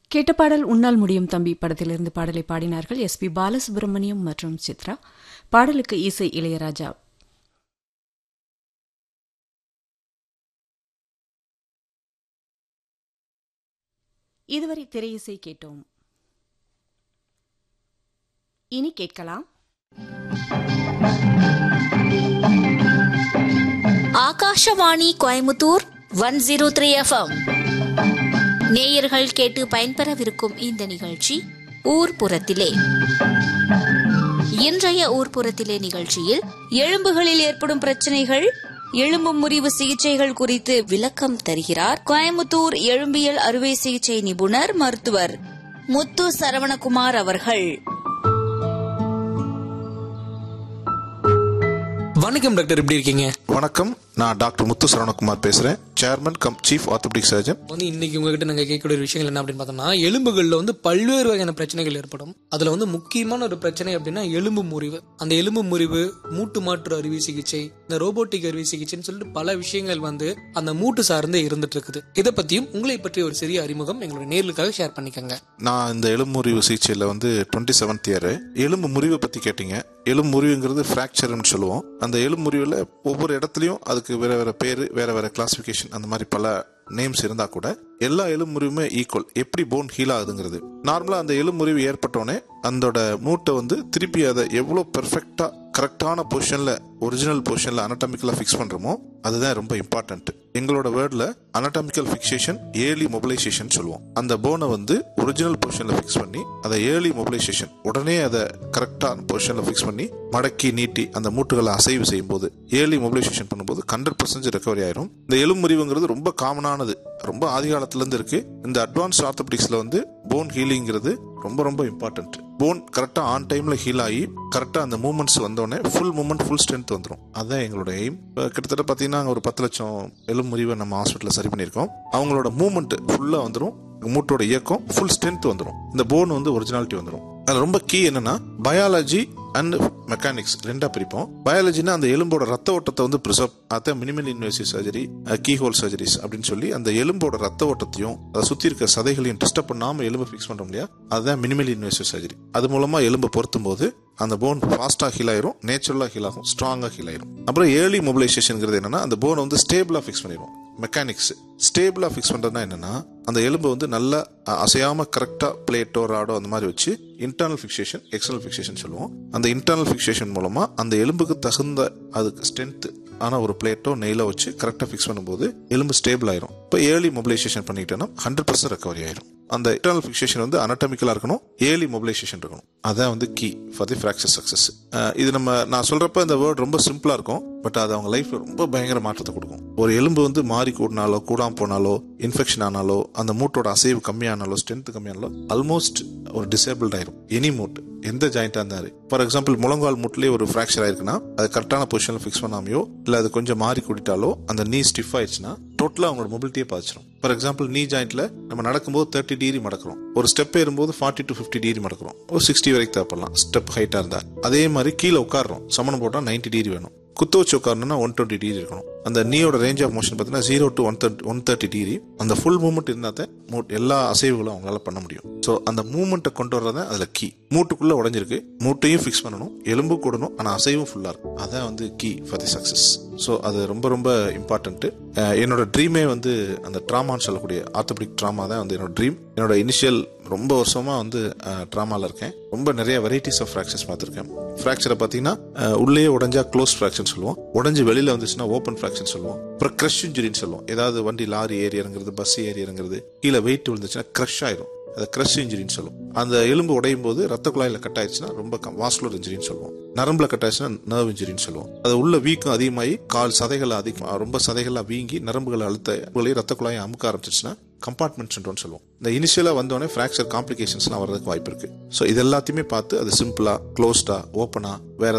கேட்ட பாடல் உன்னால் முடியும் தம்பி படத்திலிருந்து பாடலை பாடினார்கள் எஸ் பி பாலசுப்ரமணியம் மற்றும் சித்ரா பாடலுக்கு இசை இளையராஜா இதுவரை திரையிசை கேட்டோம் இனி கேட்கலாம் Akashvani Coimbatore one zero three FM நேயர்கள் கேட்டு பயன்பெறவிருக்கும் இந்த நிகழ்ச்சி ஊர்ப்புறத்திலே இன்றைய ஊர்ப்புறத்திலே நிகழ்ச்சியில் எலும்புகளில் ஏற்படும் பிரச்சனைகள் எலும்பு முறிவு சிகிச்சைகள் குறித்து விளக்கம் தருகிறார் கோயமுத்தூர் எலும்பியல் அறுவை சிகிச்சை நிபுணர் மருத்துவர் முத்து சரவணகுமார் அவர்கள் வணக்கம் டாக்டர் எப்படி இருக்கீங்க வணக்கம் நான் டாக்டர் முத்து சரவணகுமார் பேசுறேன் chairman cum chief orthopaedic surgeon வந்து இன்னைக்கு உங்ககிட்ட நாங்க கேட்கக்கூடிய விஷயங்கள் என்ன அப்படின்னு பார்த்தோம்னா எலும்புகள்ல வந்து பல்வேறு வகையான பிரச்சனைகள் ஏற்படும் அதுல வந்து முக்கியமான ஒரு பிரச்சனை அப்படின்னா எலும்பு முறிவு அந்த எலும்பு முறிவு மூட்டு மாற்று அறுவை சிகிச்சை இந்த ரோபோட்டிக் அறுவை சிகிச்சைன்னு சொல்லிட்டு பல விஷயங்கள் வந்து அந்த மூட்டு சார்ந்து இருந்துட்டு இருக்குது இதை பத்தியும் உங்களை பற்றி ஒரு சிறிய அறிமுகம் எங்களுடைய நேர்களுக்காக ஷேர் பண்ணிக்கோங்க நான் இந்த எலும்பு முறிவு சிகிச்சையில் வந்து டுவெண்ட்டி செவன்த் இயர் எலும்பு முறிவை பற்றி கேட்டீங்க எலும்பு முறிவுங்கிறது ஃப்ராக்சர்னு சொல்லுவோம் அந்த எலும்பு முறிவில் ஒவ்வொரு இடத்துலையும் அதுக்கு வேற வேற பேர் வேற வேற கிளாசிஃபிகேஷன் அந்த மாதிரி பல நேம்ஸ் இருந்தா கூட எல்லா எலும்பு முறிவுமே ஈக்குவல் எப்படி போன் ஹீல் ஆகுதுங்கிறது நார்மலா அந்த எலும்பு முறிவு ஏற்பட்டோடனே அதோட மூட்டை வந்து திருப்பி அதை எவ்வளோ பெர்ஃபெக்டா கரெக்டான பொசிஷன்ல ஒரிஜினல் பொசிஷன்ல அனட்டாமிக்கலா ஃபிக்ஸ் பண்றோமோ அதுதான் ரொம்ப இம்பார்ட்டன்ட் எங்களோட வேர்ட்ல அனட்டாமிக்கல் ஃபிக்சேஷன் ஏர்லி மொபிலைசேஷன் சொல்லுவோம் அந்த போனை வந்து ஒரிஜினல் பொசிஷன்ல ஃபிக்ஸ் பண்ணி அதை ஏர்லி மொபிலைசேஷன் உடனே அதை கரெக்டான பொசிஷன்ல ஃபிக்ஸ் பண்ணி மடக்கி நீட்டி அந்த மூட்டுகளை அசைவு செய்யும் போது ஏர்லி மொபிலைசேஷன் பண்ணும்போது ஹண்ட்ரட் பர்சன்ட் ரெக்கவரி ஆயிரும் இந்த எலும்பு முறிவுங்கிறது ரொம்ப காமனானது ரொம்ப ஆதி காலத்துல இருந்து இருக்கு இந்த அட்வான்ஸ் ஆர்த்தோபெடிக்ஸ்ல வந்து போன் ஹீலிங்கிறது ரொம்ப ரொம்ப இம்பார்ட்டன்ட் போன் கரெக்டா ஆன் டைம்ல ஹீல் ஆகி கரெக்டா அந்த மூமெண்ட்ஸ் வந்தோடனே ஃபுல் மூமெண்ட் ஃபுல் ஸ்ட்ரென்த் வந்துடும் அதுதான் எங்களோட எய்ம் கிட்டத்தட்ட பாத்தீங்கன்னா ஒரு பத்து லட்சம் எலும்பு முறிவை நம்ம ஹாஸ்பிட்டல்ல சரி பண்ணியிருக்கோம் அவங்களோட மூமெண்ட் ஃபுல்லா வந்துடும் மூட்டோட இயக்கம் ஃபுல் ஸ்ட்ரென்த் வந்துடும் இந்த போன் வந்து ஒரிஜினாலிட்டி வந்துடும் அதுல ரொம்ப கீ என்னன்னா பயாலஜி அண்ட் மெக்கானிக்ஸ் ரெண்டா பிரிப்போம் பயாலஜினா அந்த எலும்போட ரத்த ஓட்டத்தை வந்து ப்ரிசர்வ் அதான் minimal invasive surgery keyhole surgeries அப்படின்னு சொல்லி அந்த எலும்போட ரத்த ஓட்டத்தையும் அதை சுத்தி இருக்க சதைகளையும் டிஸ்டர்ப் பண்ணாம எலும்பு ஃபிக்ஸ் பண்றோம் இல்லையா அதுதான் மினிமல் இன்வேசிவ் சர்ஜரி அது மூலமா எலும்பு பொருத்தும் போது அந்த போன் ஃபாஸ்டா ஹீல் ஆயிரும் நேச்சுரலா ஹீல் ஆகும் ஸ்ட்ராங்கா ஹீல் ஆயிரும் அப்புறம் ஏர்லி மொபிலைசேஷன்ங்கிறது என்னன்னா அந்த போனை வந்து ஸ்டேபிளா ஃபிக்ஸ் பண்ணிடுவோம் மெக்கானிக்ஸ் ஸ்டேபிளா ஃபிக்ஸ் பண்றதுனா என்னன்னா அந்த எலும்பு வந்து நல்லா அசையாம கரெக்டா பிளேட்டோ ராடோ அந்த மாதிரி வச்சு இன்டர்னல் ஃபிக்சேஷன் எக்ஸ்டர்னல் ஃபிக்சேஷன் சொல்லுவோம் அந்த இன்டர்னல் ஃபிக்சேஷன் மூலமா அந்த எலும்புக்கு தகுந்த அதுக்கு ஸ்ட்ரென்த் ஆன ஒரு பிளேட்டோ நெயிலோ வச்சு கரெக்டா ஃபிக்ஸ் பண்ணும்போது எலும்பு ஸ்டேபிள் ஆயிரும் இப்போ ஏர்லி மொபிலைசேஷன் பண்ணிக்கிட்டோம்னா ஹண்ட்ரட் பர்சன்ட் ரெக்கவரி ஆயிரும் அந்த இன்டர்னல் ஃபிக்சேஷன் வந்து அனட்டமிக்கலா இருக்கணும் ஏர்லி மொபிலைசேஷன் இருக்கணும் அதான் வந்து key for the fracture success இது நம்ம நான் சொல்றப்ப இந்த வேர்ட் ரொம்ப சிம்பிளா இருக்கும் பட் அது அவங்க லைஃப்ல ரொம்ப பயங்கர மாற்றத்தை கொடுக்கும் ஒரு எலும்பு வந்து மாறி கூடினாலோ கூடாம போனாலோ இன்ஃபெக்ஷன் ஆனாலோ அந்த மூட்டோட அசைவு கம்மியானாலோ ஸ்ட்ரென்த் கம்மியானாலோ ஆல்மோஸ்ட் ஒரு டிசேபிள்ட் ஆயிரும் எனி மூட் எந்த ஜாயிண்டா இருந்தாரு ஃபார் எக்ஸாம்பிள் முழங்கால் மூட்டிலே ஒரு ஃபிராக்சர் ஆயிருக்குன்னா அது கரெக்டான பொசிஷன்ல ஃபிக்ஸ் பண்ணாமையோ இல்ல அது கொஞ்சம் மாறி கூட்டிட்டாலோ அந்த நீ ஸ்டிஃப் ஆயிடுச்சுன்னா டோட்டலா அவங்களோட மொபிலிட்டியே பாதிச்சிடும் ஃபார் எக்ஸாம்பிள் நீ ஜாயிண்ட்ல நம்ம நடக்கும்போது தேர்ட்டி டிகிரி மடக்கிறோம் ஒரு ஸ்டெப் ஏறும்போது ஃபார்ட்டி டு ஃபிஃப்டி டிகிரி மடக்கிறோம் ஒரு சிக்ஸ்டி வரைக்கும் தேவைப்படலாம் ஸ்டெப் ஹைட்டா இருந்தா அதே மாதிரி கீழே உட்காடுறோம் சமணம் போட்டா நைன்டி டிகிரி வேணும் குத்து வச்சு உட்காரணும்னா ஒன் டுவெண்ட்டி டிகிரி இருக்கணும் அந்த நீயோட ரேஞ்ச் ஆஃப் மோஷன் பார்த்தீங்கன்னா zero to one thirty one thirty degree அந்த ஃபுல் மூவ்மெண்ட் இருந்தால் தான் எல்லா அசைவுகளும் அவங்களால பண்ண முடியும் ஸோ அந்த மூவ்மெண்ட்டை கொண்டு வர்றது அதில் கீ மூட்டுக்குள்ள உடஞ்சிருக்கு மூட்டையும் ஃபிக்ஸ் பண்ணணும் எலும்பு கூடணும் ஆனால் அசைவும் ஃபுல்லாக இருக்கும் அதான் வந்து key for the success so அது ரொம்ப ரொம்ப இம்பார்ட்டன்ட்டு என்னோட ட்ரீமே வந்து அந்த ட்ராமான்னு சொல்லக்கூடிய ஆர்த்தோபிக் ட்ராமா தான் வந்து என்னோட ட்ரீம் என்னோட இனிஷியல் ரொம்ப வருஷமா வந்து ட்ராமால இருக்கேன் ரொம்ப நிறைய வெரைட்டிஸ் ஆஃப் ஃப்ராக்சர்ஸ் பார்த்துருக்கேன் ஃப்ராக்சரை பார்த்தீங்கன்னா உள்ளே உடஞ்சா க்ளோஸ் ஃப்ராக்சர் சொல்லுவோம் உடஞ்சி வெளியில வந்துச்சுன்னா ஓப்பன் ஃப்ராக்சர் சொல்லுவோம் அப்புறம் க்ரஷ் இன்ஜுரின்னு சொல்லுவோம் ஏதாவது வண்டி லாரி ஏறி இறங்குறது பஸ் ஏறி இறங்குறது கீழே வெயிட் விழுந்துச்சுன்னா க்ரஷ் ஆயிரும் அதை கிரஷ் இன்ஜுரின்னு சொல்லுவோம் அந்த எலும்பு உடையும் போது ரத்த குழாயில கட் ஆயிடுச்சுன்னா ரொம்ப வாஸ்குலர் இன்ஜுரின்னு சொல்லுவோம் நரம்புல கட் ஆயிடுச்சுன்னா நர்வ் இன்ஜுரின்னு சொல்லுவோம் அது உள்ள வீக்கம் அதிகமாகி கால் சதைகள் அதிகம் ரொம்ப சதைகளா வீங்கி நரம்புகள் அழுத்த ரத்த குழாயை அமுக்க ஆரம்பிச்சிச்சுன்னா கம்பார்ட்மெண்ட் சின்ரோன்னு சொல்லுவோம் இந்த இனிஷியலா வந்தோடனே ஃபிராக்சர் காம்ப்ளிகேஷன்ஸ்லாம் வர்றதுக்கு வாய்ப்பு இருக்கு ஸோ இது எல்லாத்தையுமே பார்த்து அது சிம்பிளா க்ளோஸ்டா ஓப்பனா வேற